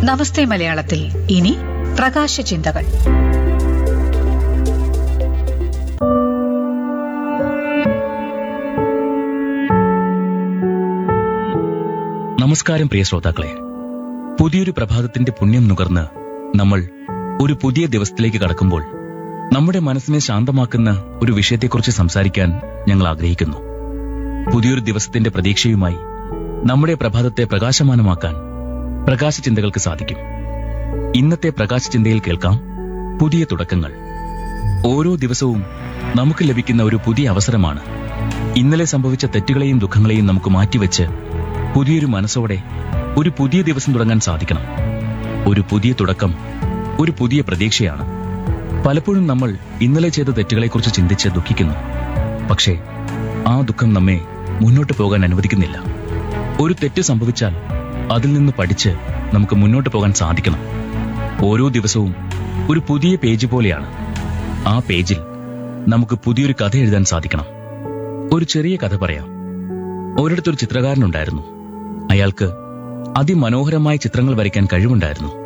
നമസ്തേ മലയാളത്തിൽ ഇനി പ്രകാശ ചിന്തകൾ നമസ്കാരം പ്രിയ ശ്രോതാക്കളെ പുതിയൊരു പ്രഭാതത്തിന്റെ പുണ്യം നുകർന്ന് നമ്മൾ ഒരു പുതിയ ദിവസത്തിലേക്ക് കടക്കുമ്പോൾ നമ്മുടെ മനസ്സിനെ ശാന്തമാക്കുന്ന ഒരു വിഷയത്തെക്കുറിച്ച് സംസാരിക്കാൻ ഞങ്ങൾ ആഗ്രഹിക്കുന്നു പുതിയൊരു ദിവസത്തിന്റെ പ്രതീക്ഷയുമായി നമ്മുടെ പ്രഭാതത്തെ പ്രകാശമാനമാക്കാൻ പ്രകാശ ചിന്തകൾക്ക് സാധിക്കും ഇന്നത്തെ പ്രകാശ ചിന്തയിൽ കേൾക്കാം പുതിയ തുടക്കങ്ങൾ ഓരോ ദിവസവും നമുക്ക് ലഭിക്കുന്ന ഒരു പുതിയ അവസരമാണ് ഇന്നലെ സംഭവിച്ച തെറ്റുകളെയും ദുഃഖങ്ങളെയും നമുക്ക് മാറ്റിവെച്ച് പുതിയൊരു മനസ്സോടെ ഒരു പുതിയ ദിവസം തുടങ്ങാൻ സാധിക്കണം ഒരു പുതിയ തുടക്കം ഒരു പുതിയ പ്രതീക്ഷയാണ് പലപ്പോഴും നമ്മൾ ഇന്നലെ ചെയ്ത തെറ്റുകളെക്കുറിച്ച് ചിന്തിച്ച് ദുഃഖിക്കുന്നു പക്ഷേ ആ ദുഃഖം നമ്മെ മുന്നോട്ട് പോകാൻ അനുവദിക്കുന്നില്ല ഒരു തെറ്റ് സംഭവിച്ചാൽ അതിൽ നിന്ന് പഠിച്ച് നമുക്ക് മുന്നോട്ട് പോകാൻ സാധിക്കണം ഓരോ ദിവസവും ഒരു പുതിയ പേജ് പോലെയാണ് ആ പേജിൽ നമുക്ക് പുതിയൊരു കഥ എഴുതാൻ സാധിക്കണം ഒരു ചെറിയ കഥ പറയാം ഒരിടത്തൊരു ചിത്രകാരനുണ്ടായിരുന്നു അയാൾക്ക് അതിമനോഹരമായ ചിത്രങ്ങൾ വരയ്ക്കാൻ കഴിവുണ്ടായിരുന്നു